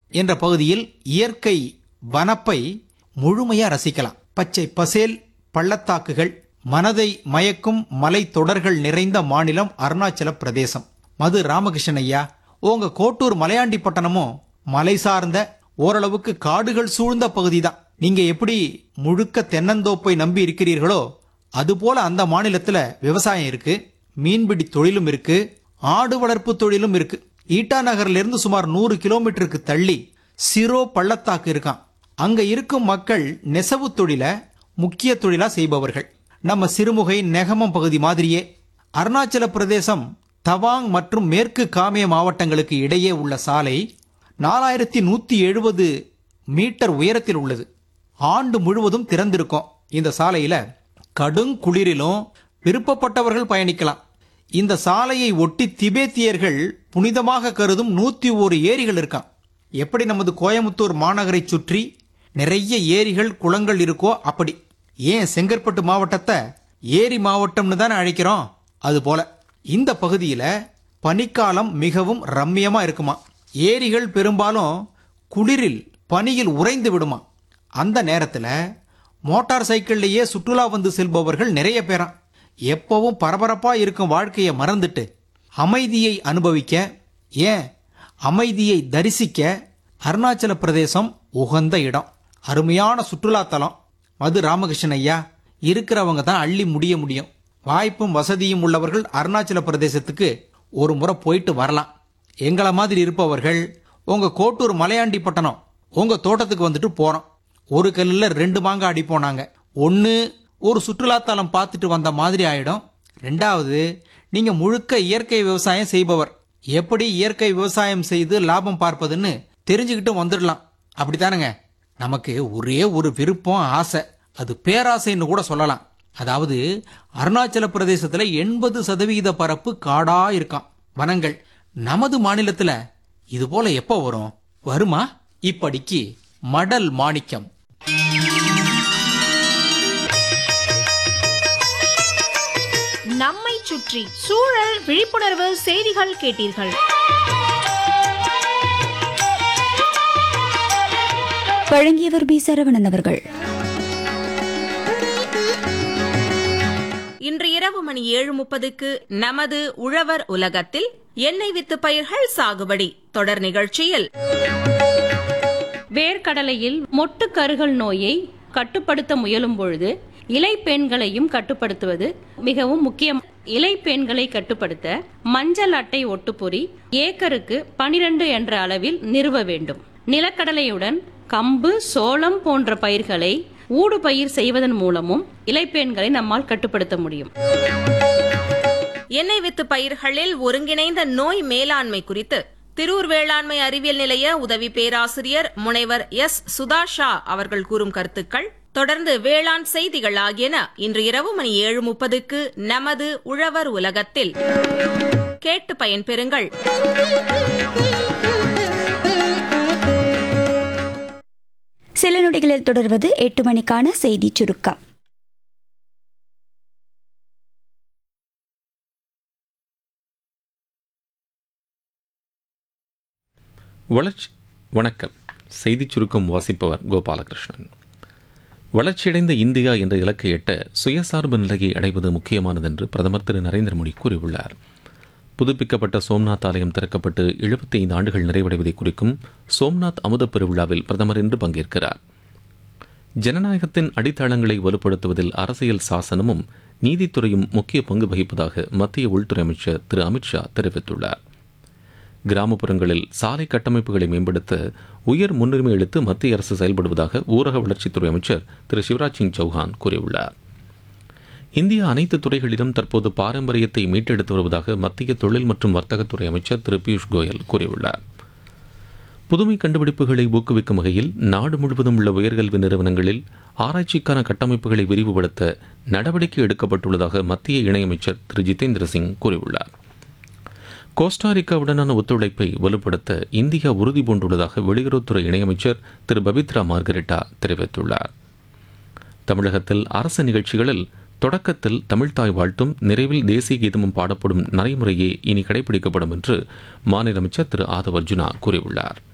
என்ற பகுதியில் இயற்கை வனப்பை முழுமையா ரசிக்கலாம் பச்சை பசேல் பள்ளத்தாக்குகள் மனதை மயக்கும் மலை தொடர்கள் நிறைந்த மாநிலம் அருணாச்சல பிரதேசம் மது ராமகிருஷ்ணன் ஐயா உங்க கோட்டூர் மலையாண்டி பட்டணமும் மலை சார்ந்த ஓரளவுக்கு காடுகள் சூழ்ந்த பகுதி தான் நீங்க எப்படி முழுக்க தென்னந்தோப்பை நம்பி இருக்கிறீர்களோ அதுபோல அந்த மாநிலத்துல விவசாயம் இருக்கு மீன்பிடி தொழிலும் இருக்கு ஆடு வளர்ப்பு தொழிலும் இருக்கு ஈட்டா நகர்ல இருந்து சுமார் நூறு கிலோமீட்டருக்கு தள்ளி சிரோ பள்ளத்தாக்கு இருக்கான் அங்க இருக்கும் மக்கள் நெசவு தொழில முக்கிய தொழிலா செய்பவர்கள் நம்ம சிறுமுகை நெகமம் பகுதி மாதிரியே அருணாச்சல பிரதேசம் தவாங் மற்றும் மேற்கு காமே மாவட்டங்களுக்கு இடையே உள்ள சாலை நாலாயிரத்தி நூத்தி எழுபது மீட்டர் உயரத்தில் உள்ளது ஆண்டு முழுவதும் திறந்திருக்கும் இந்த சாலையில கடும் குளிரிலும் விருப்பப்பட்டவர்கள் பயணிக்கலாம் இந்த சாலையை ஒட்டி திபேத்தியர்கள் புனிதமாக கருதும் நூத்தி ஒரு ஏரிகள் இருக்கான் எப்படி நமது கோயமுத்தூர் மாநகரை சுற்றி நிறைய ஏரிகள் குளங்கள் இருக்கோ அப்படி ஏன் செங்கற்பட்டு மாவட்டத்தை ஏரி மாவட்டம்னு தானே அழைக்கிறோம் அது போல இந்த பகுதியில பனிக்காலம் மிகவும் ரம்மியமா இருக்குமா ஏரிகள் பெரும்பாலும் குளிரில் பனியில் உறைந்து விடுமா அந்த நேரத்துல மோட்டார் சைக்கிள்லயே சுற்றுலா வந்து செல்பவர்கள் நிறைய பேராம் எப்பவும் பரபரப்பா இருக்கும் வாழ்க்கையை மறந்துட்டு அமைதியை அனுபவிக்க ஏன் அமைதியை தரிசிக்க அருணாச்சல பிரதேசம் உகந்த இடம் அருமையான சுற்றுலா தலம் மது ராமகிருஷ்ணன் ஐயா இருக்கிறவங்க தான் அள்ளி முடிய முடியும் வாய்ப்பும் வசதியும் உள்ளவர்கள் அருணாச்சல பிரதேசத்துக்கு ஒரு முறை போயிட்டு வரலாம் எங்களை மாதிரி இருப்பவர்கள் உங்க கோட்டூர் மலையாண்டி பட்டணம் உங்க தோட்டத்துக்கு வந்துட்டு போறோம் ஒரு கல்லுல ரெண்டு மாங்காய் அடிப்போம் நாங்க ஒன்னு ஒரு சுற்றுலாத்தலம் பார்த்துட்டு வந்த மாதிரி ஆயிடும் ரெண்டாவது நீங்க முழுக்க இயற்கை விவசாயம் செய்பவர் எப்படி இயற்கை விவசாயம் செய்து லாபம் பார்ப்பதுன்னு தெரிஞ்சுக்கிட்டு வந்துடலாம் அப்படித்தானுங்க நமக்கு ஒரே ஒரு விருப்பம் ஆசை அது பேராசைன்னு கூட சொல்லலாம் அதாவது அருணாச்சல பிரதேசத்துல எண்பது சதவிகித பரப்பு காடா இருக்காம் வனங்கள் நமது மாநிலத்துல இது போல எப்போ வரும் வருமா இப்படிக்கு மடல் மாணிக்கம் நம்மை சுற்றி சூழல் விழிப்புணர்வு செய்திகள் கேட்டீர்கள் வழங்கியவர் பி சரவணன் அவர்கள் இன்று இரவு மணி ஏழு முப்பதுக்கு நமது உழவர் உலகத்தில் எண்ணெய் வித்து பயிர்கள் சாகுபடி தொடர் நிகழ்ச்சியில் வேர்க்கடலையில் மொட்டு கருகல் நோயை கட்டுப்படுத்த முயலும் பொழுது இலைப்பெண்களையும் கட்டுப்படுத்துவது மிகவும் முக்கியம் இலைப்பெண்களை கட்டுப்படுத்த மஞ்சள் அட்டை ஒட்டுப்பொறி ஏக்கருக்கு பனிரெண்டு என்ற அளவில் நிறுவ வேண்டும் நிலக்கடலையுடன் கம்பு சோளம் போன்ற பயிர்களை ஊடு பயிர் செய்வதன் மூலமும் இலைப்பெண்களை நம்மால் கட்டுப்படுத்த முடியும் எண்ணெய் வித்து பயிர்களில் ஒருங்கிணைந்த நோய் மேலாண்மை குறித்து திரூர் வேளாண்மை அறிவியல் நிலைய உதவி பேராசிரியர் முனைவர் எஸ் சுதாஷா அவர்கள் கூறும் கருத்துக்கள் தொடர்ந்து வேளாண் செய்திகள் ஆகியன இன்று இரவு மணி ஏழு முப்பதுக்கு நமது உழவர் உலகத்தில் கேட்டு பயன்பெறுங்கள் சில நொடிகளில் தொடர்வது எட்டு மணிக்கான செய்தி சுருக்கம் வளர்ச்சி வணக்கம் செய்திச் சுருக்கம் வாசிப்பவர் கோபாலகிருஷ்ணன் வளர்ச்சியடைந்த இந்தியா என்ற இலக்கை எட்ட சுயசார்பு நிலையை அடைவது முக்கியமானது என்று பிரதமர் திரு நரேந்திர மோடி கூறியுள்ளார் புதுப்பிக்கப்பட்ட சோம்நாத் ஆலயம் திறக்கப்பட்டு 75 ஆண்டுகள் நிறைவடைவதை குறிக்கும் சோம்நாத் அமுத பெருவிழாவில் பிரதமர் இன்று பங்கேற்கிறார் ஜனநாயகத்தின் அடித்தளங்களை வலுப்படுத்துவதில் அரசியல் சாசனமும் நீதித்துறையும் முக்கிய பங்கு வகிப்பதாக மத்திய உள்துறை அமைச்சர் திரு அமித்ஷா தெரிவித்துள்ளார் கிராமப்புறங்களில் சாலை கட்டமைப்புகளை மேம்படுத்த உயர் முன்னுரிமை அளித்து மத்திய அரசு செயல்படுவதாக ஊரக வளர்ச்சித்துறை அமைச்சர் திரு சிவராஜ் சிங் சௌஹான் கூறியுள்ளார் இந்தியா அனைத்து துறைகளிலும் தற்போது பாரம்பரியத்தை மீட்டெடுத்து வருவதாக மத்திய தொழில் மற்றும் வர்த்தகத்துறை அமைச்சர் திரு பியூஷ் கோயல் கூறியுள்ளார் புதுமை கண்டுபிடிப்புகளை ஊக்குவிக்கும் வகையில் நாடு முழுவதும் உள்ள உயர்கல்வி நிறுவனங்களில் ஆராய்ச்சிக்கான கட்டமைப்புகளை விரிவுபடுத்த நடவடிக்கை எடுக்கப்பட்டுள்ளதாக மத்திய இணையமைச்சர் திரு ஜிதேந்திர சிங் கூறியுள்ளார் கோஸ்டாரிக்காவுடனான ஒத்துழைப்பை வலுப்படுத்த இந்தியா உறுதி பூண்டுள்ளதாக வெளியுறவுத்துறை இணையமைச்சர் திரு பபித்ரா மார்கரெட்டா தெரிவித்துள்ளார் தமிழகத்தில் அரசு நிகழ்ச்சிகளில் தொடக்கத்தில் தமிழ்தாய் வாழ்த்தும் நிறைவில் தேசிய கீதமும் பாடப்படும் நடைமுறையே இனி கடைபிடிக்கப்படும் என்று மாநில அமைச்சர் திரு ஆதவ் அர்ஜுனா கூறியுள்ளார்